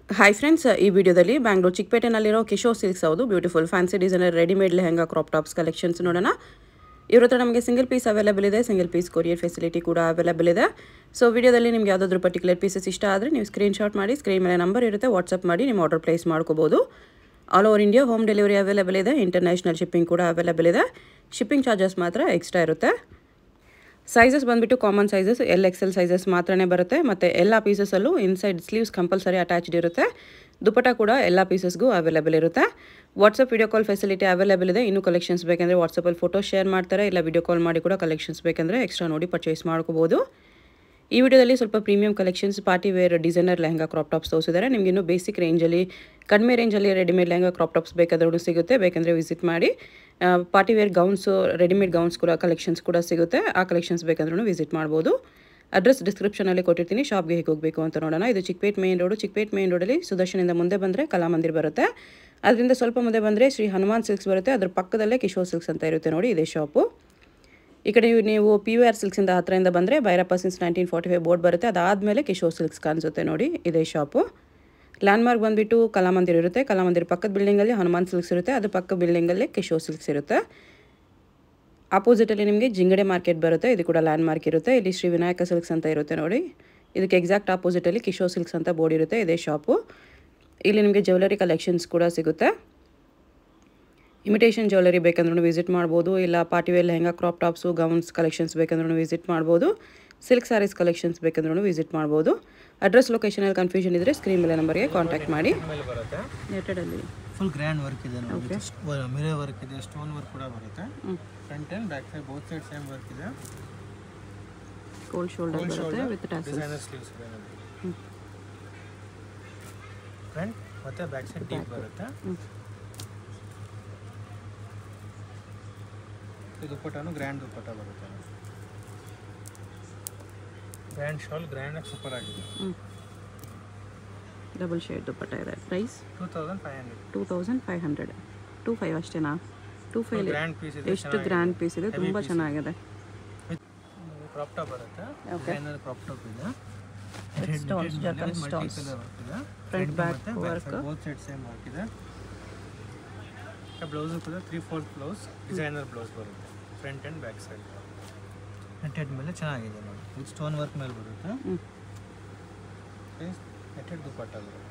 Hi friends ಈ ವಿಡಿಯೋದಲ್ಲಿ ಬ್ಯಾಂಗ್ಳೂರು ಚಿಕ್ಕಪೇಟೆನಲ್ಲಿರೋ ಕಿಶೋರ್ ಸಿಲ್ಕ್ಸ್ ಹೌದು beautiful fancy designer readymade lehenga crop tops collections ನೋಡೋಣ ಇವ್ರ ಹತ್ರ ನಮಗೆ ಸಿಂಗಲ್ ಪೀಸ್ ಅವೈಲೇಬಲ್ ಇದೆ ಸಿಂಗಲ್ ಪೀಸ್ ಕೊರಿಯರ್ ಫೆಸಿಲಿಟಿ ಕೂಡ ಅವೈಲೇಬಲ್ ಇದೆ ಸೊ ವಿಡಿಯೋದಲ್ಲಿ ನಿಮ್ಗೆ ಯಾವುದಾದ್ರೂ ಪರ್ಟಿಕ್ಯುಲರ್ ಪೀಸಸ್ ಇಷ್ಟ ಆದರೆ ನೀವು ಸ್ಕ್ರೀನ್ಶಾಟ್ ಮಾಡಿ ಸ್ಕ್ರೀನ್ ಮೇಲೆ ನಂಬರ್ ಇರುತ್ತೆ ವಾಟ್ಸಪ್ ಮಾಡಿ ನಿಮ್ಮ ಆರ್ಡರ್ ಪ್ಲೇಸ್ ಮಾಡ್ಕೋಬೋದು all over India home delivery available ಇದೆ ಇಂಟರ್ನ್ಯಾಷನಲ್ ಶಿಪ್ಪಿಂಗ್ ಕೂಡ ಅವೈಲೇಬಲ್ ಇದೆ ಶಿಪ್ಪಿಂಗ್ ಚಾರ್ಜಸ್ ಮಾತ್ರ ಎಕ್ಸ್ಟ್ರಾ ಇರುತ್ತೆ ಸೈಜಸ್ ಬಂದುಬಿಟ್ಟು common sizes L XL sizes ಮಾತ್ರನೇ ಬರುತ್ತೆ ಮತ್ತು ಎಲ್ಲ ಪೀಸಸಲ್ಲೂ ಇನ್ಸೈಡ್ ಸ್ಲೀವ್ಸ್ ಕಂಪಲ್ಸರಿ ಅಟ್ಯಾಚ್ಡ್ ಇರುತ್ತೆ ದುಪಟ ಕೂಡ ಎಲ್ಲ ಪೀಸಸ್ಗೂ ಅವೈಲೇಬಲ್ ಇರುತ್ತೆ WhatsApp video call facility available ಇದೆ ಇನ್ನೂ ಕಲೆಕ್ಷನ್ಸ್ ಬೇಕಂದರೆ ವಾಟ್ಸಪ್ಪಲ್ಲಿ ಫೋಟೋ ಶೇರ್ ಮಾಡ್ತಾರೆ ಇಲ್ಲ ವಿಡಿಯೋ ಕಾಲ್ ಮಾಡಿ ಕೂಡ ಕಲೆಕ್ಷನ್ಸ್ ಬೇಕಂದರೆ ಎಕ್ಸ್ಟ್ರಾ ನೋಡಿ ಪರ್ಚೇಸ್ ಮಾಡ್ಕೋಬೋದು ಈ ವಿಡಿಯೋದಲ್ಲಿ ಸ್ವಲ್ಪ premium collections party wear designer lehenga crop tops ತೋರಿಸಿದ್ದಾರೆ ನಿಮ್ಗೆ ಇನ್ನೂ ಬೇಸಿಕ್ ರೇಂಜಲ್ಲಿ ಕಡಿಮೆ ರೇಂಜಲ್ಲಿ ರೆಡಿಮೇಡ್ ಲೆಹಂಗಾ ಕ್ರಾಪ್ ಟಾಪ್ಸ್ ಬೇಕಾದ್ರೂ ಸಿಗುತ್ತೆ ಬೇಕಂದರೆ ವಿಸಿಟ್ ಮಾಡಿ party wear gowns readymade gowns ಕೂಡ ಕಲೆಕ್ಷನ್ಸ್ ಕೂಡ ಸಿಗುತ್ತೆ ಆ ಕಲೆಕ್ಷನ್ಸ್ ಬೇಕಂದ್ರೂ ವಿಸಿಟ್ ಮಾಡ್ಬೋದು ಅಡ್ರೆಸ್ ಡಿಸ್ಕ್ರಿಪ್ಷನಲ್ಲಿ ಕೊಟ್ಟಿರ್ತೀನಿ ಶಾಪ್ಗೆ ಹೇಗೆ ಹೋಗಬೇಕು ಅಂತ ನೋಡೋಣ ಇದು Chickpet main road Chickpet main ರೋಡಲ್ಲಿ ಸುದರ್ಶನಿಂದ ಮುಂದೆ ಬಂದರೆ ಕಲಾಮಂದಿರ್ ಬರುತ್ತೆ ಅದರಿಂದ ಸ್ವಲ್ಪ ಮುಂದೆ ಬಂದರೆ ಶ್ರೀ ಹನುಮಾನ್ ಸಿಲ್ಕ್ಸ್ ಬರುತ್ತೆ ಅದ್ರ ಪಕ್ಕದಲ್ಲೇ ಕಿಶೋರ್ ಸಿಲ್ಕ್ಸ್ ಅಂತ ಇರುತ್ತೆ ನೋಡಿ ಇದೇ ಶಾಪು ಈ ಕಡೆ ನೀವು ಪಿ ಯು ಆರ್ ಸಿಲ್ಕ್ಸಿಂದ ಹತ್ತಿರದಿಂದ ಬಂದರೆ Bhairappa since nineteen forty five board ಬರುತ್ತೆ ಅದಾದಮೇಲೆ ಕಿಶೋರ್ ಸಿಲ್ಕ್ಸ್ ಕಾಣಿಸುತ್ತೆ ನೋಡಿ ಇದೇ ಶಾಪು ಲ್ಯಾಂಡ್ಮಾರ್ಕ್ ಬಂದುಬಿಟ್ಟು ಕಲಾಮಂದಿರ್ ಇರುತ್ತೆ ಕಲಾಮಂದಿರ್ ಪಕ್ಕದ ಬಿಲ್ಡಿಂಗಲ್ಲಿ ಹನುಮಾನ್ ಸಿಲ್ಕ್ಸ್ ಇರುತ್ತೆ ಅದು ಪಕ್ಕ ಬಿಲ್ಡಿಂಗಲ್ಲಿ ಕಿಶೋರ್ ಸಿಲ್ಕ್ಸ್ ಇರುತ್ತೆ ಆಪೋಸಿಟಲ್ಲಿ ನಿಮಗೆ ಜಿಂಗಡೆ ಮಾರ್ಕೆಟ್ ಬರುತ್ತೆ ಇದು ಕೂಡ ಲ್ಯಾಂಡ್ ಮಾರ್ಕ್ ಇರುತ್ತೆ ಇಲ್ಲಿ ಶ್ರೀ ವಿನಾಯಕ ಸಿಲ್ಕ್ಸ್ ಅಂತ ಇರುತ್ತೆ ನೋಡಿ ಇದಕ್ಕೆ ಎಕ್ಸಾಕ್ಟ್ ಆಪೋಸಿಟಲ್ಲಿ ಕಿಶೋರ್ ಸಿಲ್ಕ್ಸ್ ಅಂತ ಬೋರ್ಡ್ ಇರುತ್ತೆ ಇದೇ ಶಾಪು ಇಲ್ಲಿ ನಿಮಗೆ ಜ್ಯುವೆಲರಿ ಕಲೆಕ್ಷನ್ಸ್ ಕೂಡ ಸಿಗುತ್ತೆ ಇಮಿಟೇಷನ್ ಜ್ಯುವೆಲರಿ ಬೇಕಂದ್ರೂ ವಿಸಿಟ್ ಮಾಡ್ಬೋದು ಇಲ್ಲ party wear lehenga crop tops gowns collections ಬೇಕಂದ್ರೂ ವಿಸಿಟ್ ಮಾಡ್ಬೋದು ಸಿಲ್ಕ್ ಸ್ಯಾರೀಸ್ ಕಲೆಕ್ಷನ್ಸ್ ಬೇಕಂದ್ರೂ ವಿಸಿಟ್ ಮಾಡ್ಬೋದು ಅಡ್ರೆಸ್ ಲೊಕೇಶನಲ್ಲಿ ಕನ್ಫ್ಯೂಷನ್ ಇದ್ದರೆ ಸ್ಕ್ರೀನ್ ಮೇಲೆ ನಂಬರ್ಗೆ ಕಾಂಟ್ಯಾಕ್ಟ್ ಮಾಡಿ ಮೇಲೆ ಬರುತ್ತೆ ನೆಟೆಡಲ್ಲಿ ಫುಲ್ ಗ್ರ್ಯಾಂಡ್ ವರ್ಕ್ ಇದೆ ನೋಡಿ ಮಿರರ್ ವರ್ಕ್ ಇದೆ ಸ್ಟೋನ್ ವರ್ಕ್ ಕೂಡ ಬರುತ್ತೆ front and back side both side same work ಇದೆ ಕೋಲ್ಡ್ ಶೋಲ್ಡರ್ ಬರುತ್ತೆ ವಿತ್ ಟ್ಯಾಸಲ್ ಡಿಸೈನರ್ ಸ್ಲೀವ್ಸ್ ಇದೆ ನೋಡಿ ಫ್ರಂಟ್ ಮತ್ತೆ ಬ್ಯಾಕ್ ಸೈಡ್ ಡೀಪ್ ಬರುತ್ತೆ ಇದು ದುಪ್ಪಟ್ಟನು ಗ್ರ್ಯಾಂಡ್ ದುಪ್ಪಟ್ಟ ಬರುತ್ತೆ ಗ್ರ್ಯಾಂಡ್ ಶಾಲ್ ಗ್ರ್ಯಾಂಡ್ ಆಗಿ ಸೂಪರ್ ಆಗಿದೆ ಡಬಲ್ ಶೇಡ್ ದುಪ್ಪಟ್ಟ ಇದೆ price two thousand five hundred two thousand five hundred two five ಅಷ್ಟೇನಾ ಟೂ ಫೈವ್ ಗ್ರ್ಯಾಂಡ್ ಪೀಸ್ ಇದೆ ಎಷ್ಟು ಗ್ರ್ಯಾಂಡ್ ಪೀಸ್ ಇದೆ ತುಂಬ ಚೆನ್ನಾಗಿದೆ ಕ್ರಾಪ್ ಟಾಪ್ ಬರುತ್ತೆ ಡಿಸೈನರ್ ಕ್ರಾಪ್ ಟಾಪ್ ಇದೆ stones, zircon stones. Front, back work. Both side same work ಇದೆ blouse ಕೂಡ three fourth blouse designer blouse ಬರುತ್ತೆ front and back side netted ಮೇಲೆ ಚೆನ್ನಾಗಿದೆ ನೋಡಿ ಇದು ಸ್ಟೋನ್ ವರ್ಕ್ ಮೇಲೆ ಬರುತ್ತೆ ಹ್ಞೂ ನೆಟ್ಟೆಡ್ ದುಪ್ಪಟ್ಟ ಬರುತ್ತೆ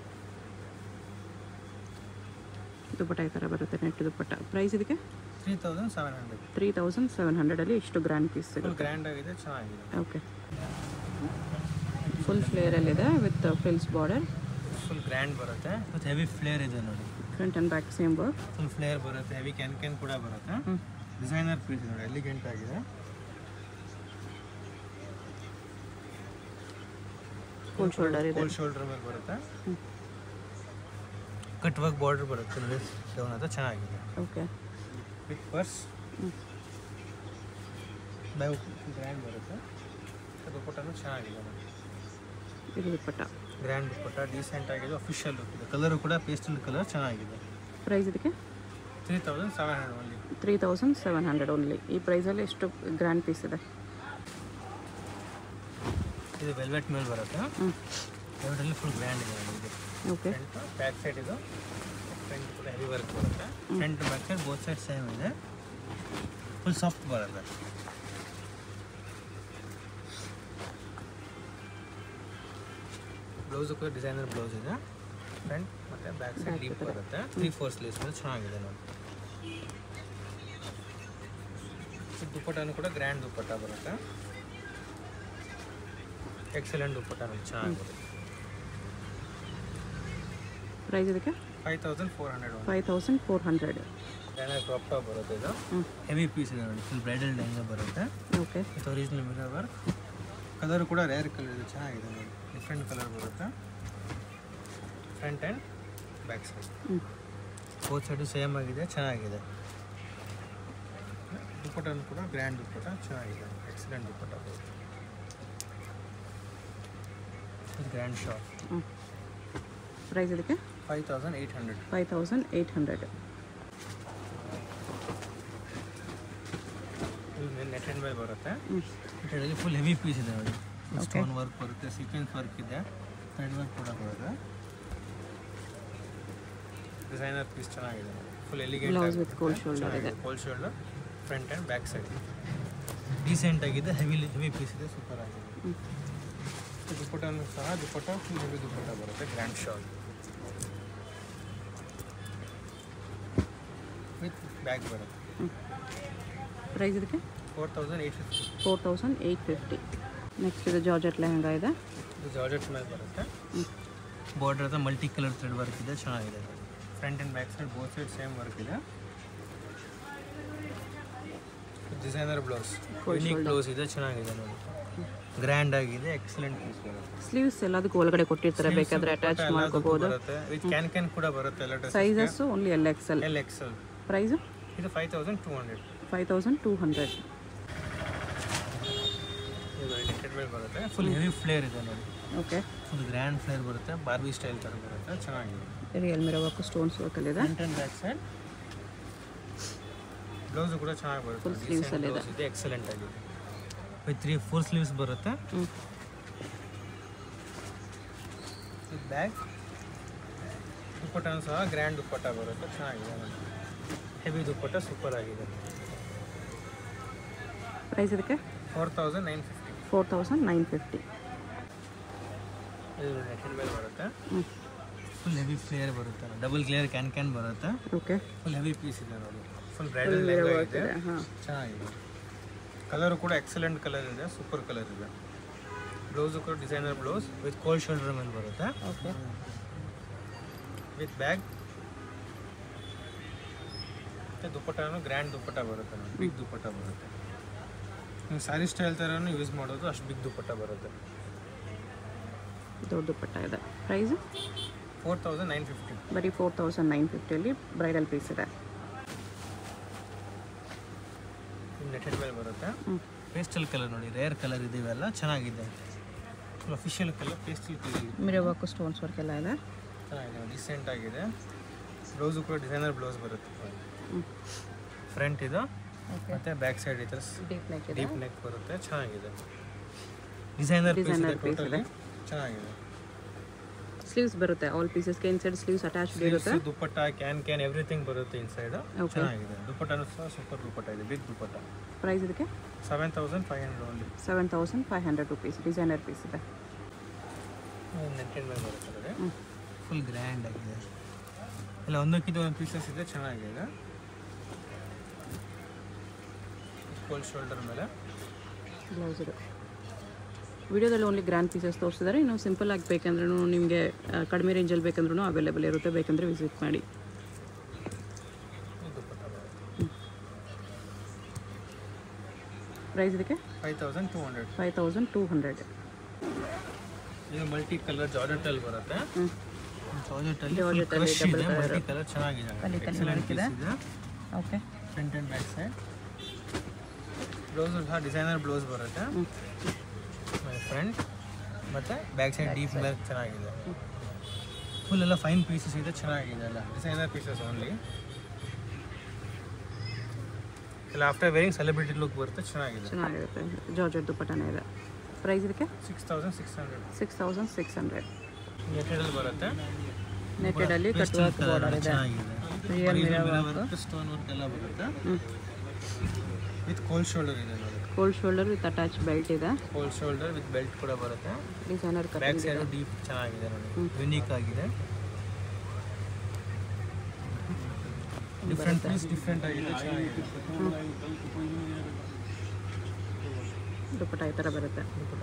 ದುಪ್ಪಟ್ಟ ಈ ಥರ ಬರುತ್ತೆ ನೆಟ್ ದುಪ್ಪಟ್ಟ ಪ್ರೈಸ್ ಇದಕ್ಕೆ three thousand seven hundred three thousand seven ಹಂಡ್ರೆಡಲ್ಲಿ ಇಷ್ಟು ಗ್ರ್ಯಾಂಡ್ ಪೀಸ್ ಫುಲ್ ಸಿಗುತ್ತೆ ಗ್ರ್ಯಾಂಡ್ ಆಗಿದೆ ಚೆನ್ನಾಗಿದೆ ಓಕೆ ಫುಲ್ ಫ್ಲೇರಲ್ಲಿದೆ with frills border full grand ಬರುತ್ತೆ ಮತ್ತು ಹೆವಿ ಫ್ಲೇರ್ ಇದೆ ನೋಡಿ front and back same work full flare ಬರುತ್ತೆ ಹೆವಿ ಕ್ಯಾನ್ ಕ್ಯಾನ್ ಕೂಡ ಬರುತ್ತೆ ಡಿಸೈನರ್ ಪೀಸ್ ನೋಡಿ ಎಲಿಗೆಂಟ್ ಆಗಿದೆ ಫುಲ್ ಶೋಲ್ಡರ್ ಇದೆ ಕೋಲ್ಡ್ ಶೋಲ್ಡರ್ ಮೇಲೆ ಬರುತ್ತೆ ಕಟ್ ವರ್ಕ್ ಬಾರ್ಡರ್ ಬರುತ್ತೆ ನೋಡಿ ಡೌನ್ ಅದು ಚೆನ್ನಾಗಿದೆ okay with purse by grand ಬರುತ್ತೆ ದುಪ್ಪಟ್ಟನು ಚೆನ್ನಾಗಿದೆ ನೋಡಿ ಇದು ದುಪ್ಪಟ್ಟ ಗ್ರ್ಯಾಂಡ್ ದುಪ್ಪಟ್ಟ ಡೀಸೆಂಟ್ ಆಗಿದೆ ಅಫಿಷಿಯಲ್ ಲುಕ್ ಇದೆ ಕಲರು ಕೂಡ ಪೇಸ್ಟಲ್ ಕಲರ್ ಚೆನ್ನಾಗಿದೆ ಪ್ರೈಸ್ ಇದಕ್ಕೆ three thousand seven hundred only three thousand seven hundred only ಈ ಪ್ರೈಸಲ್ಲಿ ಎಷ್ಟು ಗ್ರ್ಯಾಂಡ್ ಪೀಸ್ ಇದೆ ಇದು ವೆಲ್ವೆಟ್ ಮೇಲೆ ಬರುತ್ತೆ ಹ್ಞೂ ವೆಲ್ವೆಟಲ್ಲಿ ಫುಲ್ ಗ್ರ್ಯಾಂಡ್ ಇದೆ ನೋಡಿ ಇದು ಓಕೆ ಫ್ರಂಟ್ ಬ್ಯಾಕ್ ಸೈಡ್ ಇದು ಫ್ರಂಟ್ ಕೂಡ ಹೆವಿ ವರ್ಕ್ ಬರುತ್ತೆ front back side both side same ಇದೆ ಫುಲ್ ಸಾಫ್ಟ್ ಬರುತ್ತೆ ಬ್ಲೌಸು ಕೂಡ ಡಿಸೈನರ್ ಬ್ಲೌಸ್ ಇದೆ ಫ್ರಂಟ್ ಮತ್ತು ಬ್ಯಾಕ್ ಸೈಡ್ ಡೀಪ್ ಬರುತ್ತೆ ತ್ರೀ ಫೋರ್ ಸ್ಲೀವ್ಸ್ ಮೇಲೆ ಚೆನ್ನಾಗಿದೆ ನೋಡಿ ಈ ದುಪ್ಪಟ್ಟನು ಕೂಡ ಗ್ರ್ಯಾಂಡ್ ದುಪ್ಪಟ್ಟ ಬರುತ್ತೆ ಎಕ್ಸಲೆಂಟ್ ದುಪ್ಪಟ್ಟ ನೋಡಿ ಚೆನ್ನಾಗಿದೆ ಪ್ರೈಸ್ ಇದಕ್ಕೆ five thousand four hundred five thousand four hundred designer crop top ಬರುತ್ತೆ ಇದು ಹ್ಞೂ ಹೆವಿ ಪೀಸ್ ಇದೆ ನೋಡಿ ಫುಲ್ ಬ್ರೈಡಲ್ ಲೆಹಂಗಾ ಬರುತ್ತೆ okay with original mirror work colour ಕೂಡ ರೇರ್ ಕಲರ್ ಇದೆ ಚೆನ್ನಾಗಿದೆ ನೋಡಿ ಡಿಫ್ರೆಂಟ್ ಕಲರ್ ಬರುತ್ತೆ ಫ್ರಂಟ್ ಆ್ಯಂಡ್ ಬ್ಯಾಕ್ ಸೈಡ್ ಹ್ಞೂ ಬೋತ್ ಸೈಡು ಸೇಮ್ ಆಗಿದೆ ಚೆನ್ನಾಗಿದೆ ದುಪ್ಪಟ್ಟನು ಕೂಡ ಗ್ರ್ಯಾಂಡ್ ದುಪ್ಪಟ್ಟ ಚೆನ್ನಾಗಿದೆ ಎಕ್ಸಲೆಂಟ್ ದುಪ್ಪಟ್ಟ ಬರುತ್ತೆ ಇದು ಗ್ರ್ಯಾಂಡ್ ಶಾಪ್ ಹ್ಞೂ ಪ್ರೈಸ್ ಇದಕ್ಕೆ five thousand eight hundred five thousand eight hundred ಇದು ನೆಟ್ ಆ್ಯಂಡ್ ಮೇಲೆ ಬರುತ್ತೆ ಹ್ಞೂ ಇದರಲ್ಲಿ ಫುಲ್ ಹೆವಿ ಪೀಸ್ ಇದೆ ನೋಡಿ ಸ್ಟೋನ್ ವರ್ಕ್ ಬರುತ್ತೆ ಸೀಕ್ವೆನ್ಸ್ ವರ್ಕ್ ಇದೆ ಥ್ರೆಡ್ ವರ್ಕ್ ಕೂಡ ಬರುತ್ತೆ ಡಿಸೈನರ್ ಪೀಸ್ ಚೆನ್ನಾಗಿದೆ full elegant blouse with cold shoulder ಇದೆ cold shoulder front and back side decent ಆಗಿದೆ ಹೆವಿ ಹೆವಿ ಪೀಸ್ ಇದೆ ಸೂಪರ್ ಆಗಿದೆ ಹ್ಮ್. ದುಪ್ಪಟ್ಟನು ಸಹ ದುಪ್ಪಟ್ಟ ಫುಲ್ ಹೆವಿ ದುಪ್ಪಟ್ಟ ಬರುತ್ತೆ ಗ್ರ್ಯಾಂಡ್ ಶಾಲ್ ವಿತ್ ಬ್ಯಾಗ್ ಬರುತ್ತೆ ಪ್ರೈಸ್ ಇದಕ್ಕೆ four thousand eight fifty four thousand eight fifty next ಇದು ಜಾರ್ಜೆಟ್ ಲೆಹಂಗಾ ಇದೆ ಇದು ಜಾರ್ಜೆಟ್ ಮೇಲೆ ಬರುತ್ತೆ ಹ್ಮ್. ಬಾರ್ಡರ್ ಹತ್ರ ಮಲ್ಟಿ ಕಲರ್ ಥ್ರೆಡ್ ವರ್ಕ್ ಇದೆ ಚೆನ್ನಾಗಿದೆ front and back side both side same work ಇದೆ ಡಿಸೈನರ್ ಬ್ಲೌಸ್ ಯೂನಿಕ್ ಬ್ಲೌಸ್ ಇದೆ ಚೆನ್ನಾಗಿದೆ ನೋಡಿ ಗ್ರ್ಯಾಂಡ್ ಆಗಿದೆ ಎಕ್ಸಲೆಂಟ್ ಪೀಸ್ ಬರುತ್ತೆ ಸ್ಲೀವ್ಸ್ ಎಲ್ಲದಕ್ಕೂ ಒಳಗಡೆ ಕೊಟ್ಟಿರ್ತಾರೆ ಬೇಕಾದ್ರೆ ಅಟ್ಯಾಚ್ ಮಾಡ್ಕೋಬಹುದು ಬರುತ್ತೆ ವಿತ್ ಕ್ಯಾನ್ ಕ್ಯಾನ್ ಕೂಡ ಬರುತ್ತೆ ಎಲ್ಲ dress sizes only L X L L XL price ಇದು five thousand two hundred five thousand two hundred ಇದು ನೆಟ್ಟೆಡ್ ಮೇಲೆ ಬರುತ್ತೆ ಫುಲ್ ಹೆವಿ ಫ್ಲೇರ್ ಇದೆ ನೋಡಿ ಓಕೆ ಫುಲ್ ಗ್ರ್ಯಾಂಡ್ ಫ್ಲೇರ್ ಬರುತ್ತೆ ಬಾರ್ಬಿ ಸ್ಟೈಲ್ ಥರ ಬರುತ್ತೆ ಚೆನ್ನಾಗಿದೆ ರಿಯಲ್ ಮಿರೋ ವರ್ಕ್ ಸ್ಟೋನ್ಸ್ ವರ್ಕಲ್ಲಿದೆ front and back side blouse ಕೂಡ ಚೆನ್ನಾಗಿ ಬರುತ್ತೆ Full sleeves ಅಲ್ಲಿ ಇದೆ. Decent blouse ಇದೆ ಎಕ್ಸಲೆಂಟ್ ಆಗಿದೆ ವಿತ್ ತ್ರೀ ಫೋರ್ ಸ್ಲೀವ್ಸ್ ಬರುತ್ತೆ ಹ್ಞೂ ವಿತ್ ಬ್ಯಾಗ್ ದುಪ್ಪಟ್ಟನೂ ಸಹ ಗ್ರ್ಯಾಂಡ್ ದುಪ್ಪಟ್ಟ ಬರುತ್ತೆ ಚೆನ್ನಾಗಿದೆ ನೋಡಿ ಹೆವಿ ದುಪ್ಪಟ್ಟ ಸೂಪರ್ ಆಗಿದೆ ಪ್ರೈಸ್ ಇದಕ್ಕೆ four thousand nine fifty four thousand nine fifty ಇದು ನೆಟ್ಟಿನ ಮೇಲೆ ಬರುತ್ತೆ ಹ್ಞೂ ಫುಲ್ ಹೆವಿ ಫ್ಲೇಯರ್ ಬರುತ್ತೆ ಡಬಲ್ ಕ್ಲಿಯರ್ ಕ್ಯಾನ್ ಕ್ಯಾನ್ ಬರುತ್ತೆ ಓಕೆ ಫುಲ್ ಹೆವಿ ಪೀಸ್ ಇದೆ ನೋಡಿ ಫುಲ್ ಬ್ರೈಡಲ್ ಲೆಹಂಗಾ ಇದೆ ಹಾಂ ಚೆನ್ನಾಗಿದೆ ಕಲರು ಕೂಡ ಎಕ್ಸಲೆಂಟ್ ಕಲರ್ ಇದೆ ಸೂಪರ್ ಕಲರ್ ಇದೆ ಬ್ಲೌಸು ಕೂಡ designer blouse with cold shoulder ಮೇಲೆ ಬರುತ್ತೆ ಓಕೆ ವಿತ್ ಬ್ಯಾಗ್ ಮತ್ತು ದುಪ್ಪಟ್ಟನು ಗ್ರ್ಯಾಂಡ್ ದುಪ್ಪಟ್ಟ ಬರುತ್ತೆ ನೋಡಿ ಬಿಗ್ ದುಪ್ಪಟ್ಟ ಬರುತ್ತೆ ನೀವು ಸ್ಯಾರಿ ಸ್ಟೈಲ್ ಥರನೂ ಯೂಸ್ ಮಾಡೋದು ಅಷ್ಟು ಬಿಗ್ ದುಪ್ಪಟ್ಟ ಬರುತ್ತೆ ದೊಡ್ಡ ದುಪ್ಪಟ್ಟ ಇದೆ price four thousand nine fifty ಬರೀ ಫೋರ್ ತೌಸಂಡ್ ನೈನ್ ಫಿಫ್ಟಿಯಲ್ಲಿ ಬ್ರೈಡಲ್ ಪೀಸ್ ಇದೆ ನೆಟೆಡ್ ಮೇಲೆ ಬರುತ್ತೆ ಹ್ಞೂ ಪೇಸ್ಟಲ್ ಕಲರ್ ನೋಡಿ ರೇರ್ ಕಲರ್ ಇದೆ ಇವೆಲ್ಲ ಚೆನ್ನಾಗಿದೆ full official colour pastel colour mirror work stones work ಎಲ್ಲ ಇದೆ ಚೆನ್ನಾಗಿದೆ ಡಿಸೆಂಟ್ ಆಗಿದೆ ಬ್ಲೌಸು ಕೂಡ ಡಿಸೈನರ್ ಬ್ಲೌಸ್ ಬರುತ್ತೆ ಹ್ಞೂ ಫ್ರಂಟ್ ಇದು ಓಕೆ ಮತ್ತು ಬ್ಯಾಕ್ ಸೈಡ್ ಈ ಥರ ಡೀಪ್ ನೆಕ್ ಇದೆ ಡೀಪ್ ನೆಕ್ ಬರುತ್ತೆ ಚೆನ್ನಾಗಿದೆ ಡಿಸೈನರ್ ಪೀಸ್ Designer ಇದೆ piece ಟೋಟಲಿ ಇದೆ. ಚೆನ್ನಾಗಿದೆ ಸ್ಲೀವ್ಸ್ ಬರುತ್ತೆ ಆಲ್ ಪೀಸಸ್ಗೆ ಇನ್ಸೈಡ್ ಸ್ಲೀವ್ಸ್ ಅಟ್ಯಾಚ್ ಇರುತ್ತೆ Sleeves, dupatta cancan everything ಬರುತ್ತೆ ಇನ್ಸೈಡ್ Okay. ಚೆನ್ನಾಗಿದೆ ದುಪ್ಪಟ್ಟನು ಸಹ ಸೂಪರ್ ದುಪ್ಪಟ್ಟ ಇದೆ ಬಿಗ್ ದುಪ್ಪಟ್ಟ ಪ್ರೈಸ್ ಇದಕ್ಕೆ seven thousand five hundred only seven thousand five hundred rupees designer piece ಇದೆ ನೆಟ್ಟೆಡ್ ಮೇಲೆ ಬರುತ್ತೆ ಹ್ಞೂ ಫುಲ್ ಗ್ರ್ಯಾಂಡ್ ಆಗಿದೆ ಇಲ್ಲ ಒಂದಕ್ಕಿಂತ ಒಂದು ಪೀಸಸ್ ಇದೆ ಚೆನ್ನಾಗಿದೆ ಫುಲ್ ಶೋಲ್ಡರ್ ಮೇಲೆ ಬ್ಲೌಸ್ ಇದು ವಿಡಿಯೋದಲ್ಲಿ ಓನ್ಲಿ ಗ್ರ್ಯಾಂಡ್ ಪೀಸಸ್ ತೋರಿಸಿದ್ದಾರೆ ಇನ್ನು ಸಿಂಪಲ್ ಆಗಿ ಬೇಕಂದ್ರೂ ನಿಮಗೆ ಕಡಿಮೆ ರೇಂಜಲ್ಲಿ ಬೇಕಂದ್ರೂ ಅವೈಲೇಬಲ್ ಇರುತ್ತೆ ಬೇಕಂದರೆ ವಿಸಿಟ್ ಮಾಡಿ ಇದು ದುಪ್ಪಟ್ಟ ಬರುತ್ತೆ ಪ್ರೈಸ್ ಇದಕ್ಕೆ five thousand two hundred five thousand two hundred ಇದು ಮಲ್ಟಿ ಕಲರ್ ಜಾರ್ಜೆಟಲ್ಲಿ ಬರುತ್ತೆ ಹ್ಞೂ ಜಾರ್ಜೆಟಲ್ಲಿ Georgette ಅಲ್ಲಿ ಕ್ರಶ್ ಇದೆ ಮಲ್ಟಿ ಕಲರ್ ಚೆನ್ನಾಗಿದೆ ಕಲಿ ಕಲಿ ಎಕ್ಸಲೆಂಟ್ work ಇದೆ. ಪೀಸ್ ಇದೆ okay front and back side blouse ಸಹ ಡಿಸೈನರ್ ಬ್ಲೌಸ್ ಬರುತ್ತೆ ಹ್ಞೂ ಫ್ರಂಟ್ ಮತ್ತು ಬ್ಯಾಕ್ ಸೈಡ್ ಡೀಪ್ ಬ್ಯಾಕ್ ಚೆನ್ನಾಗಿದೆ ಫುಲ್ ಎಲ್ಲ ಫೈನ್ ಪೀಸಸ್ ಇದೆ ಚೆನ್ನಾಗಿದೆ ಎಲ್ಲ ಡಿಸೈನರ್ ಪೀಸಸ್ ಓನ್ಲಿ ಇಲ್ಲ ಆಫ್ಟರ್ ವೇರಿಂಗ್ ಸೆಲೆಬ್ರಿಟಿ ಲುಕ್ ಬರುತ್ತೆ ಚೆನ್ನಾಗಿದೆ ಚೆನ್ನಾಗಿರುತ್ತೆ ಜಾರ್ಜೆಟ್ ದುಪ್ಪಟ್ಟನೇ ಇದೆ ಪ್ರೈಸ್ ಇದಕ್ಕೆ six thousand six hundred six thousand six hundred ನೆಟೆಡಲ್ಲಿ ಬರುತ್ತೆ ನೆಟ್ಟೆಡಲ್ಲಿ ಕಟ್ ವರ್ಕ್ ಬಾರ್ಡರ್ ಇದೆ ಚೆನ್ನಾಗಿದೆ real mirror work stone work ಎಲ್ಲ ಬರುತ್ತೆ ಹ್ಞೂ ವಿತ್ ಕೋಲ್ಡ್ ಶೋಲ್ಡರ್ ಇದೆ ನೋಡಿ cold shoulder with attach belt ಇದೆ ಕೋಲ್ಡ್ ಶೋಲ್ಡರ್ ವಿತ್ ಬೆಲ್ಟ್ ಕೂಡ ಬರುತ್ತೆ designer back cutting side deep ಚೆನ್ನಾಗಿದೆ ನೋಡಿ ಯುನೀಕ್ ಆಗಿದೆ ಡಿಫ್ರೆಂಟ್ ಪೀಸ್ ಡಿಫ್ರೆಂಟ್ ಆಗಿದೆ ಚೆನ್ನಾಗಿದೆ ದುಪ್ಪಟ್ಟ ಈ ಥರ ಬರುತ್ತೆ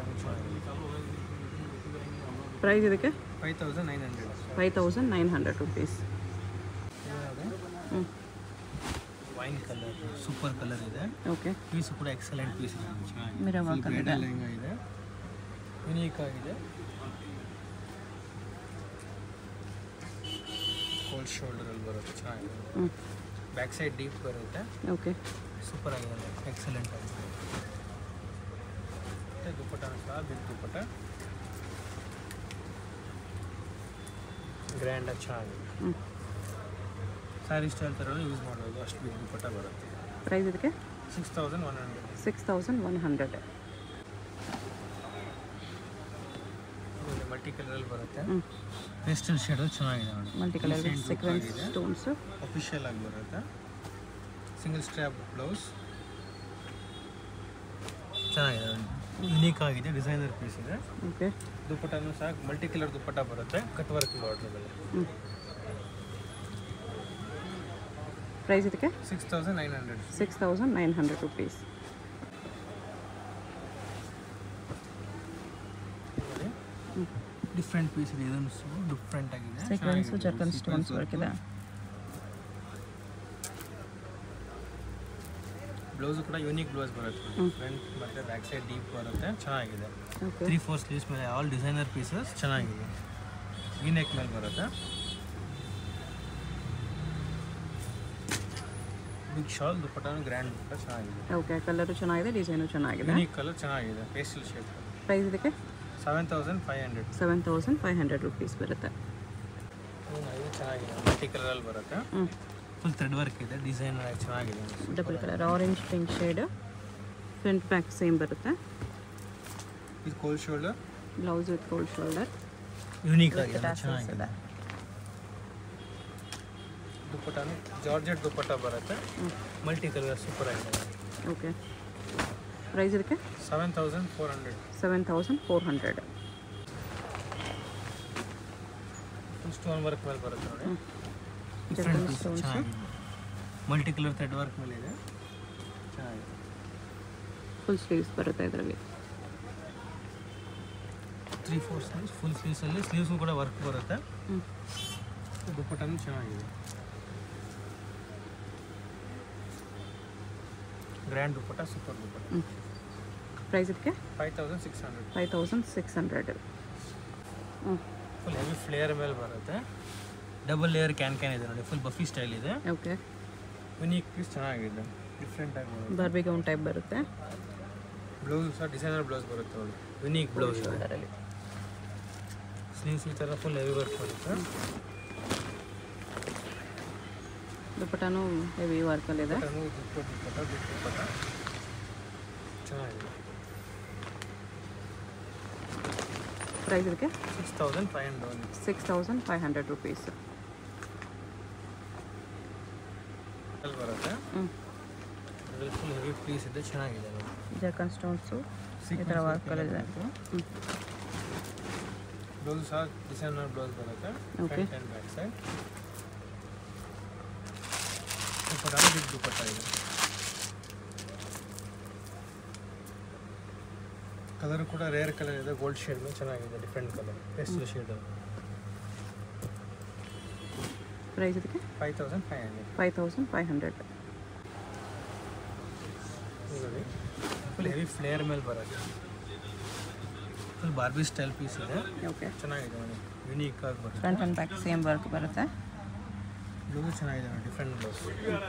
ಪ್ರೈಸ್ ಇದಕ್ಕೆ five thousand nine hundred five thousand nine hundred rupees ಹ್ಞೂ ವೈನ್ ಕಲರ್ ಸೂಪರ್ ಕಲರ್ ಇದೆ ಓಕೆ ಪೀಸ್ ಕೂಡ ಎಕ್ಸಲೆಂಟ್ ಪೀಸ್ ಇದೆ ಚೆನ್ನಾಗಿದೆ ಮಿರರ್ Full ವರ್ಕ್ ಇದೆ bridal ಲೆಹಂಗಾ ಇದೆ ಯುನೀಕ್ ಆಗಿದೆ ಕೋಲ್ಡ್ ಶೋಲ್ಡರಲ್ಲಿ ಬರುತ್ತೆ ಚೆನ್ನಾಗಿದೆ ಹ್ಞೂ ಬ್ಯಾಕ್ ಸೈಡ್ ಡೀಪ್ ಬರುತ್ತೆ ಓಕೆ ಸೂಪರ್ ಆಗಿದೆ ಎಕ್ಸಲೆಂಟ್ ಆಗಿದೆ ಮತ್ತು ದುಪ್ಪಟ್ಟ ಸಹ ಬಿಗ್ ದುಪ್ಪಟ್ಟ ಗ್ರ್ಯಾಂಡಾಗಿ ಚೆನ್ನಾಗಿದೆ ಹ್ಞೂ ಸ್ಯಾರಿ ಸ್ಟೈಲ್ ಥರ ಯೂಸ್ ಮಾಡೋದು ಅಷ್ಟು ಬಿಗ್ ದುಪ್ಪಟ್ಟ ಬರುತ್ತೆ ಪ್ರೈಸ್ ಇದಕ್ಕೆ six thousand one hundred six thousand one hundred multi ಕಲರಲ್ಲಿ ಬರುತ್ತೆ ಹ್ಞೂ ಪೇಸ್ಟಲ್ ಶೇಡ್ ಚೆನ್ನಾಗಿದೆ ನೋಡಿ multi colour Decent look sequins ಆಗಿದೆ. ಸ್ಟೋನ್ಸ್ ಅಫಿಷಿಯಲ್ ಆಗಿ ಬರುತ್ತೆ ಸಿಂಗಲ್ ಸ್ಟ್ರ್ಯಾಪ್ ಬ್ಲೌಸ್ ಚೆನ್ನಾಗಿದೆ ಯುನೀಕ್ ಆಗಿದೆ ಡಿಸೈನರ್ ಪೀಸ್ ಇದೆ ಓಕೆ ದುಪ್ಪಟ್ಟನೂ ಸಹ ಮಲ್ಟಿ ಕಲರ್ ದುಪ್ಪಟ್ಟ ಬರುತ್ತೆ ಕಟ್ ವರ್ಕ್ ಬಾರ್ಡ್ರಲ್ಲಿ ಪ್ರೈಸ್ ಇದಕ್ಕೆ six thousand nine hundred six thousand nine hundred rupees different piece ಇದೆ ಇದನ್ನು ಡಿಫ್ರೆಂಟ್ ಆಗಿದೆ ಸೀಕ್ವೆನ್ಸ್ ಜರ್ಕನ್ ಸ್ಟೋನ್ಸ್ ವರ್ಕ್ ಇದೆ ಬ್ಲೌಸ್ ಕೂಡ ಯೂನಿಕ್ ಬ್ಲೌಸ್ ಬರುತ್ತೆ ಫ್ರಂಟ್ ಮತ್ತೆ ಬ್ಯಾಕ್ ಸೈಡ್ ಡೀಪ್ ಬರುತ್ತೆ ಚೆನ್ನಾಗಿದೆ ಓಕೆ ತ್ರೀ ಫೋರ್ ಸ್ಲೀವ್ಸ್ ಮೇಲೆ ಆಲ್ ಡಿಸೈನರ್ ಪೀಸಸ್ ಚೆನ್ನಾಗಿದೆ ಈ ನೆಕ್ ಮೇಲೆ ಬರುತ್ತೆ ಬಿಗ್ ಶಾಲ್ ದುಪ್ಪಟ್ಟನು ಗ್ರ್ಯಾಂಡ್ ದುಪ್ಪಟ್ಟ ಚೆನ್ನಾಗಿದೆ ಓಕೆ ಕಲರು ಚೆನ್ನಾಗಿದೆ ಡಿಸೈನು ಚೆನ್ನಾಗಿದೆ ಯೂನಿಕ್ ಕಲರ್ ಚೆನ್ನಾಗಿದೆ ಪೇಸ್ಟಲ್ ಶೇಪ್ ಪ್ರೈಸ್ ಇದಕ್ಕೆ seven thousand five hundred seven thousand five hundred rupees ಬರುತ್ತೆ ಇದು ಚೆನ್ನಾಗಿದೆ ಮಲ್ಟಿ ಕಲರಲ್ಲಿ ಬರುತ್ತೆ ಹ್ಞೂ ಫುಲ್ ಥ್ರೆಡ್ ವರ್ಕ್ ಇದೆ ಡಿಸೈನ್ ಚೆನ್ನಾಗಿದೆ double colour orange pink shade front back same ಬರುತ್ತೆ ಇದು cold shoulder blouse with cold shoulder unique ಆಗಿದೆ tassels ಚೆನ್ನಾಗಿದೆ ಇದೆ. ದುಪ್ಪಟ್ಟನು ಜಾರ್ಜೆಟ್ ದುಪ್ಪಟ್ಟ ಬರುತ್ತೆ ಮಲ್ಟಿ ಕಲರ್ ಸೂಪರ್ ಆಗಿದೆ ಓಕೆ ಪ್ರೈಸ್ ಇದಕ್ಕೆ seven thousand four hundred seven thousand four hundred stone work ಮೇಲೆ ಬರುತ್ತೆ ನೋಡಿ Different ಡಿಫ್ರೆಂಟ್ ಪೀಸ್ stones. ಚೆನ್ನಾಗಿದೆ ಮಲ್ಟಿ ಕಲರ್ ಥ್ರೆಡ್ ವರ್ಕ್ ಮೇಲೆ ಇದೆ ಚೆನ್ನಾಗಿದೆ ಫುಲ್ ಸ್ಲೀವ್ಸ್ ಬರುತ್ತೆ ಇದರಲ್ಲಿ ತ್ರೀ ಫೋರ್ ಸ್ಲೀವ್ಸ್ ಫುಲ್ ಸ್ಲೀವ್ಸಲ್ಲಿ ಸ್ಲೀವ್ಸು ಕೂಡ ವರ್ಕ್ ಬರುತ್ತೆ ಹ್ಞೂ ದುಪ್ಪಟ್ಟನು ಚೆನ್ನಾಗಿದೆ ಗ್ರ್ಯಾಂಡ್ ದುಪ್ಪಟ್ಟ ಸೂಪರ್ ದುಪ್ಪಟ್ಟ ಹ್ಞೂ ಪ್ರೈಸ್ ಇದಕ್ಕೆ five thousand six hundred five thousand six hundred ಹ್ಞೂ ಫುಲ್ ಹೆವಿ ಫ್ಲೇಯರ್ ಮೇಲೆ ಬರುತ್ತೆ ಡಬಲ್ ಲೇಯರ್ ಕ್ಯಾನ್ ಕ್ಯಾನ್ ಇದೆ ನೋಡಿ ಫುಲ್ ಬಫಿ ಸ್ಟೈಲ್ ಇದೆ ಓಕೆ ಯುನೀಕ್ ಪೀಸ್ ಚೆನ್ನಾಗಿದೆ ಡಿಫ್ರೆಂಟ್ ಆಗಿ ಬರುತ್ತೆ ಬಾರ್ಬಿ ಗೌನ್ ಟೈಪ್ ಬರುತ್ತೆ ಬ್ಲೌಸ್ ಸಹ ಡಿಸೈನರ್ ಬ್ಲೌಸ್ ಬರುತ್ತೆ ನೋಡಿ ಯುನೀಕ್ ಬ್ಲೌಸ್ ಇದೆ ಅದರಲ್ಲಿ ಸ್ಲೀವ್ಸ್ ಈ ಥರ ಫುಲ್ ಹೆವಿ ವರ್ಕ್ ಬರುತ್ತೆ ದುಪ್ಪಟ್ಟನು ಹೆವಿ ವರ್ಕಲ್ಲಿದೆ ಬಟನು ದುಪ್ಪಟ್ಟು ದುಪ್ಪಟ್ಟ ದುಪ್ಪಟ್ಟು ದುಪ್ಪಟ್ಟ ಚೆನ್ನಾಗಿದೆ ಪ್ರೈಸ್ ಇದಕ್ಕೆ six thousand five hundred six thousand five hundred rupees ಅಲ್ಲಿ ಬರುತ್ತೆ ಹ್ಞೂ ಅದ್ರಲ್ಲಿ ಫುಲ್ ಹೆವಿ ಪೀಸ್ ಇದೆ ಚೆನ್ನಾಗಿದೆ ನೋಡಿ ಜರ್ಕನ್ ಸ್ಟೋನ್ಸು ಈ ಥರ ವರ್ಕಲ್ಲಿದೆ ಹ್ಞೂ ಬ್ಲೌಸ್ ಸಹ ಡಿಸೈನರ್ ಬ್ಲೌಸ್ ಬರುತ್ತೆ Okay. Front and back side dupatta big dupatta ಇದೆ ಕಲರ್ ಕೂಡ ರೇರ್ ಕಲರ್ ಇದೆ ಗೋಲ್ಡ್ ಶೇಡ್ ಚೆನ್ನಾಗಿದೆ different colour pastel shade price ಇದಕ್ಕೆ five thousand five hundred five thousand five hundred ನೋಡಿ ಫುಲ್ ಹೆವಿ ಫ್ಲೇಯರ್ ಮೇಲೆ ಬರುತ್ತೆ ಫುಲ್ ಬಾರ್ಬಿ ಸ್ಟೈಲ್ ಪೀಸ್ ಇದೆ okay ಚೆನ್ನಾಗಿದೆ ನೋಡಿ ಯುನೀಕ್ ಆಗಿ ಬರುತ್ತೆ front and back same work ಬರುತ್ತೆ ಬ್ಲೌಸ್ ಚೆನ್ನಾಗಿದೆ ನೋಡಿ different blouse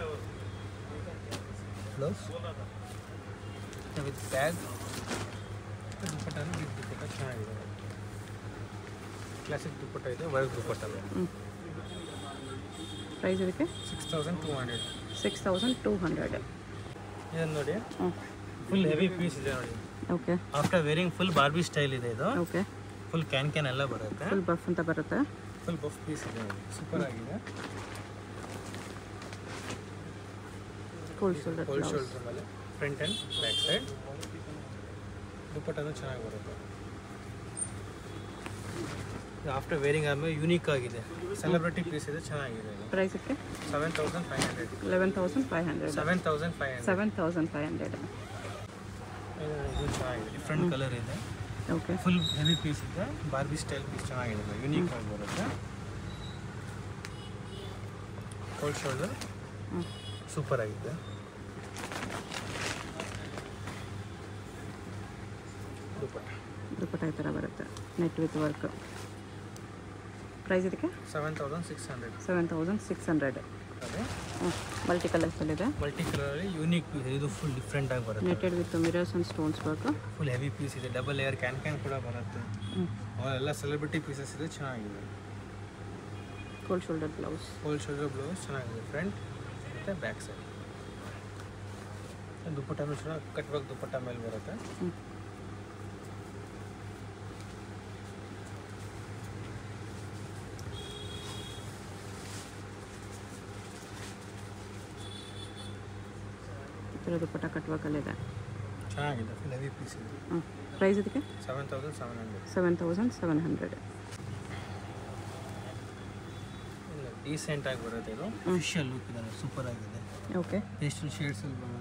blouse with bag dupatta big dupatta ಚೆನ್ನಾಗಿದೆ ಕ್ಲಾಸಿಕ್ ದುಪ್ಪಟ್ಟ ಇದೆ ವರ್ಕ್ ದುಪ್ಪಟ್ಟ ಹ್ಞೂ ಪ್ರೈಸ್ ಇದಕ್ಕೆ six thousand two hundred six thousand two hundred ಇದನ್ನು ನೋಡಿ ಹ್ಞೂ ಫುಲ್ ಹೆವಿ ಪೀಸ್ ಇದೆ ನೋಡಿ okay after wearing full Barbie style ಇದೆ ಇದು ಓಕೆ ಫುಲ್ ಕ್ಯಾನ್ ಕ್ಯಾನ್ ಎಲ್ಲ ಬರುತ್ತೆ ಫುಲ್ ಬಫ್ ಅಂತ ಬರುತ್ತೆ ಫುಲ್ ಬಫ್ ಪೀಸ್ ಇದೆ ನೋಡಿ ಸೂಪರ್ ಆಗಿದೆ ಫುಲ್ ಶೋಲ್ಡರ್ ಹೋಲ್ ಶೋಲ್ಡರ್ ಮೇಲೆ ಫ್ರಂಟ್ ಆ್ಯಂಡ್ ಬ್ಯಾಕ್ ಸೈಡ್ ದುಪ್ಪಟ್ಟನು ಚೆನ್ನಾಗಿ ಬರುತ್ತೆ ಆಫ್ಟರ್ ವೇರಿಂಗ್ ಆದಮೇಲೆ ಯೂನಿಕ್ ಆಗಿದೆ ಸೆಲೆಬ್ರಿಟಿ ಪೀಸ್ ಇದೆ ಚೆನ್ನಾಗಿದೆ ಪ್ರೈಸ್ ಇದಕ್ಕೆ seven thousand five hundred eleven thousand five hundred seven thousand five hundred seven thousand five hundred ಇದು ಚೆನ್ನಾಗಿದೆ ಡಿಫ್ರೆಂಟ್ ಕಲರ್ ಇದೆ ಓಕೆ ಫುಲ್ ಹೆವಿ ಪೀಸ್ ಇದೆ ಬಾರ್ಬಿ ಸ್ಟೈಲ್ ಪೀಸ್ ಚೆನ್ನಾಗಿದೆ ಯೂನಿಕ್ ಆಗಿ ಬರುತ್ತೆ ಕೋಲ್ಡ್ ಶೋಲ್ಡರ್ ಹ್ಞೂ ಸೂಪರ್ ಆಗಿದೆ ದುಪ್ಪಟ್ಟ ದುಪ್ಪಟ್ಟ ಈ ಥರ ಬರುತ್ತೆ ನೆಟ್ ವಿತ್ ವರ್ಕ್ ಪ್ರೈಸ್ ಇದಕ್ಕೆ seven thousand six hundred seven thousand six hundred ಅದೇ ಮಲ್ಟಿ ಕಲರ್ಸಲ್ಲಿದೆ ಮಲ್ಟಿ ಕಲರಲ್ಲಿ ಯೂನಿಕ್ ಪೀಸ್ ಇದು ಫುಲ್ ಡಿಫ್ರೆಂಟ್ ಆಗಿ ಬರುತ್ತೆ netted with mirrors and stones work full heavy piece ಇದೆ ಡಬಲ್ ಲೇಯರ್ ಕ್ಯಾನ್ ಕ್ಯಾನ್ ಕೂಡ ಬರುತ್ತೆ ಹ್ಞೂ ಅವೆಲ್ಲ ಸೆಲೆಬ್ರಿಟಿ ಪೀಸಸ್ ಇದೆ ಚೆನ್ನಾಗಿದೆ cold shoulder blouse whole shoulder blouse ಚೆನ್ನಾಗಿದೆ ಫ್ರಂಟ್ ಮತ್ತು ಬ್ಯಾಕ್ ಸೈಡ್ ದುಪ್ಪಟ್ಟನೂ ಚೆನ್ನಾಗಿ ಕಟ್ ವರ್ಕ್ ದುಪ್ಪಟ್ಟ ಮೇಲೆ ಬರುತ್ತೆ ಹ್ಞೂ ಥರ ದುಪ್ಪಟ್ಟ ಕಟ್ಬೇಕಲ್ಲಿದೆ ಚೆನ್ನಾಗಿದೆ ಫುಲ್ ಹೆವಿ ಪೀಸ್ ಇದೆ ಹ್ಞೂ ಪ್ರೈಸ್ ಇದಕ್ಕೆ seven thousand seven hundred seven thousand seven hundred ಇಲ್ಲ ಡೀಸೆಂಟ್ ಆಗಿ ಬರುತ್ತೆ ಇದು ಫಿಶಲ್ ಲುಕ್ ಇದೆ ಸೂಪರ್ ಆಗಿದೆ ಓಕೆ ಪೇಸ್ಟಲ್ ಶೇಡ್ಸ್ ಅಲ್ಲಿ ಬರುತ್ತೆ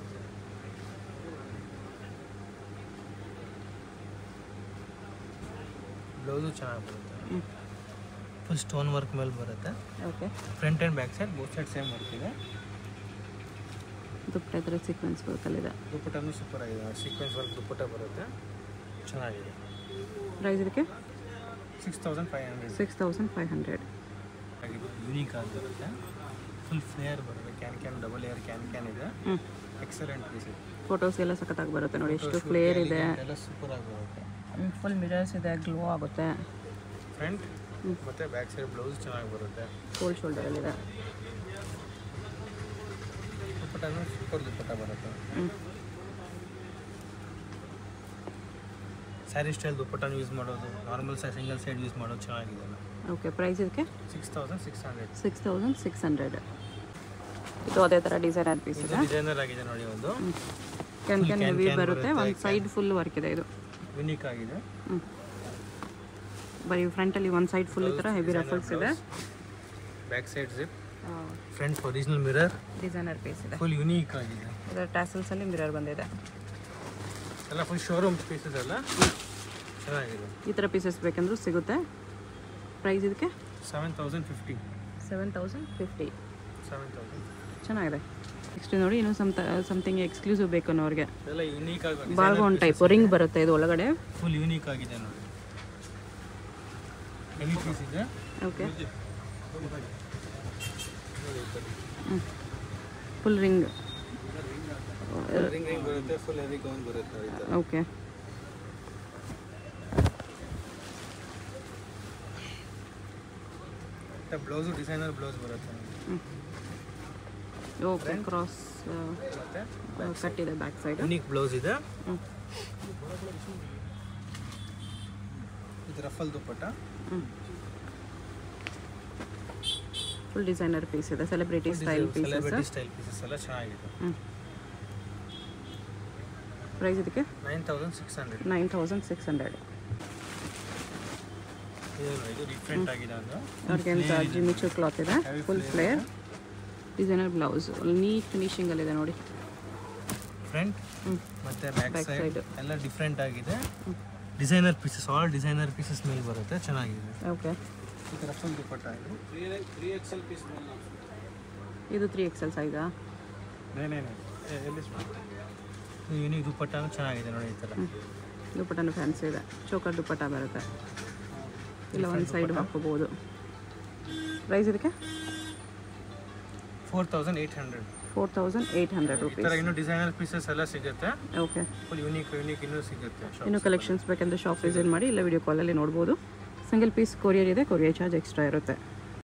ಬ್ಲೌಸು ಚೆನ್ನಾಗಿ ಬರುತ್ತೆ ಹ್ಞೂ ಫುಲ್ ಸ್ಟೋನ್ ವರ್ಕ್ ಮೇಲೆ ಬರುತ್ತೆ okay front and back side both side same work ಇದೆ ದುಪ್ಪಟ್ಟ ಥರ ಸೀಕ್ವೆನ್ಸ್ ವರ್ಕಲ್ಲಿದೆ ದುಪ್ಪಟ್ಟನೂ ಸೂಪರ್ ಆಗಿದೆ ಸೀಕ್ವೆನ್ಸ್ ವರ್ಕ್ ದುಪ್ಪಟ್ಟ ಬರುತ್ತೆ ಚೆನ್ನಾಗಿದೆ ಪ್ರೈಸ್ ಇದಕ್ಕೆ six thousand five hundred six thousand five hundred ಆಗಿದೆ ಯೂನಿಕ್ ಆಗಿ ಬರುತ್ತೆ ಫುಲ್ ಫ್ಲೇಯರ್ ಬರುತ್ತೆ can can double layer can can ಇದೆ ಹ್ಞೂ ಎಕ್ಸಲೆಂಟ್ ಪೀಸ್ ಇದೆ ಫೋಟೋಸ್ ಎಲ್ಲ ಸಖತ್ತಾಗಿ ಬರುತ್ತೆ ನೋಡಿ ಎಷ್ಟು ಫ್ಲೇಯರ್ ಇದೆ ಎಲ್ಲ ಸೂಪರ್ ಆಗಿ ಬರುತ್ತೆ ಫುಲ್ ಮಿರರ್ಸ್ ಇದೆ ಗ್ಲೋ ಆಗುತ್ತೆ ಫ್ರಂಟ್ ಮತ್ತು ಬ್ಯಾಕ್ ಸೈಡ್ ಬ್ಲೌಸ್ ಚೆನ್ನಾಗಿ ಬರುತ್ತೆ ಕೋಲ್ಡ್ ಶೋಲ್ಡರಲ್ಲಿದೆ ದುಪ್ಪಟ್ಟನೂ ಸೂಪರ್ ದುಪ್ಪಟ್ಟ ಬರುತ್ತೆ ಹ್ಞೂ ಸ್ಯಾರಿ ಸ್ಟೈಲ್ ದುಪ್ಪಟ್ಟನ ಯೂಸ್ ಮಾಡೋದು ನಾರ್ಮಲ್ ಸೈ ಸಿಂಗಲ್ ಸೈಡ್ ಯೂಸ್ ಮಾಡೋದು ಚೆನ್ನಾಗಿದೆ ಓಕೆ ಪ್ರೈಸ್ ಇದಕ್ಕೆ six thousand six hundred six thousand six hundred ಇದು ಅದೇ ಥರ ಡಿಸೈನರ್ ಪೀಸ್ ಇದು ಇದೆ ಡಿಸೈನರ್ ಆಗಿದೆ ನೋಡಿ ಒಂದು can can can heavy can ಬರುತ್ತೆ ಬರುತ್ತೆ, ಒಂದು ಸೈಡ್ ಫುಲ್ ವರ್ಕ್ ಇದೆ ಇದು ಯುನೀಕ್ ಆಗಿದೆ ಹ್ಞೂ ಬರೀ ಫ್ರಂಟಲ್ಲಿ ಒಂದು ಸೈಡ್ ಫುಲ್ ಈ ಥರ ಹೆವಿ ರಫಲ್ಸ್ ಇದೆ back side zip front original mirror designer piece ಇದೆ ಫುಲ್ ಯುನೀಕ್ ಆಗಿದೆ ಇದರ ಟ್ಯಾಸಲ್ಸಲ್ಲಿ ಮಿರರ್ ಬಂದಿದೆ ಎಲ್ಲ ಫುಲ್ ಶೋರೂಮ್ ಪೀಸಸ್ ಎಲ್ಲ ಚೆನ್ನಾಗಿದೆ ಈ ಥರ ಪೀಸಸ್ ಬೇಕಂದ್ರೂ ಸಿಗುತ್ತೆ ಪ್ರೈಸ್ ಇದಕ್ಕೆ seven thousand fifty seven thousand fifty seven thousand ಚೆನ್ನಾಗಿದೆ ನೆಕ್ಸ್ಟ್ ನೋಡಿ ಇನ್ನೂ ಸಮ್ ಸಮಥಿಂಗ್ ಎಕ್ಸ್ಕ್ಲೂಸಿವ್ ಬೇಕು ಅನ್ನೋರಿಗೆ ಎಲ್ಲ ಯುನೀಕ್ ಆಗಿ ಬಾರ್ಗೋ ಒಂದು ಟೈಪ್ ರಿಂಗ್ ಬರುತ್ತೆ ಇದು ಒಳಗಡೆ ಫುಲ್ ಯುನೀಕ್ ಆಗಿದೆ ನೋಡಿ ಹೆವಿ ಪೀಸ್ ಇದೆ okay full ring ring ring ಬರುತ್ತೆ ಫುಲ್ ಹೆವಿ ಗೌನ್ ಬರುತ್ತೆ ನೋಡಿ ಈ ಥರ. ಓಕೆ ಮತ್ತೆ ಬ್ಲೌಸು ಡಿಸೈನರ್ ಬ್ಲೌಸ್ ಬರುತ್ತೆ ಓಕೆ ಕ್ರಾಸ್ ಮತ್ತೆ ಕಟ್ಟಿದೆ ಬ್ಯಾಕ್ ಸೈಡ್ ಯುನೀಕ್ ಬ್ಲೌಸ್ ಇದೆ ಹ್ಞೂ ಇದು ರಫಲ್ ದುಪ್ಪಟ್ಟ ಹ್ಞೂ ಫುಲ್ ಡಿಸೈನರ್ ಪೀಸ್ ಇದೆ celebrity style pieces celebrity style pieces ಎಲ್ಲ ಚೆನ್ನಾಗಿದೆ ಹ್ಞೂ ಪ್ರೈಸ್ ಇದಕ್ಕೆ nine thousand six hundred nine thousand six hundred ಇದು ನೋಡಿ, ಇದು ಡಿಫ್ರೆಂಟ್ ಆಗಿದೆ ಅದು ಅವ್ರಿಗೆಂತ ಜಿಮಿಚು ಕ್ಲಾತ್ ಇದೆ full flare designer blouse neat ಫಿನಿಶಿಂಗಲ್ಲಿದೆ ನೋಡಿ ಫ್ರಂಟ್ ಹ್ಞೂ ಮತ್ತೆ ಬ್ಯಾಕ್ Back ಸೈಡ್ side. ಎಲ್ಲ ಡಿಫ್ರೆಂಟ್ ಆಗಿದೆ designer pieces all designer pieces ಮೇಲೆ ಬರುತ್ತೆ ಚೆನ್ನಾಗಿದೆ ಓಕೆ ಇದು ರಫಲ್ ದುಪ್ಪಟ್ಟ ಇದು ತ್ರೀ ಎಕ್ಸೆಲ್ ಪೀಸ್ ಇದು ತ್ರೀ ಎಕ್ಸೆಲ್ ಸೈಜಾ ಯೂನಿಕ್ ದುಪ್ಪಟ್ಟ ಚೆನ್ನಾಗಿದೆ ನೋಡಿ ಈ ಥರ ದುಪ್ಪಟ್ಟನು ಫ್ಯಾನ್ಸಿ ಇದೆ ಚೋಕರ್ ದುಪ್ಪಟ್ಟ ಬರುತ್ತೆ ಇಲ್ಲ ಒಂದು ಸೈಡ್ ಹಾಕೋಬೋದು ಪ್ರೈಸ್ ಇದಕ್ಕೆ four thousand eight hundred four thousand eight hundred ಈ ರುಪೀಸ್ ಥರ ಇನ್ನೂ ಡಿಸೈನರ್ ಪೀಸಸ್ ಎಲ್ಲ ಸಿಗುತ್ತೆ ಓಕೆ ಫುಲ್ ಯೂನಿಕ್ ಯೂನಿಕ್ ಇನ್ನೂ ಸಿಗುತ್ತೆ shop. ಇನ್ನು ಕಲೆಕ್ಷನ್ಸ್ ಬೇಕಂದ್ರೆ ಶಾಪ್ ವಿಸಿಟ್ ಮಾಡಿ ಇಲ್ಲ ವಿಡಿಯೋ ಕಾಲಲ್ಲಿ ನೋಡ್ಬೋದು ಸಿಂಗಲ್ ಪೀಸ್ ಕೊರಿಯರ್ ಇದೆ ಕೊರಿಯರ್ ಚಾರ್ಜ್ ಎಕ್ಸ್ಟ್ರಾ ಇರುತ್ತೆ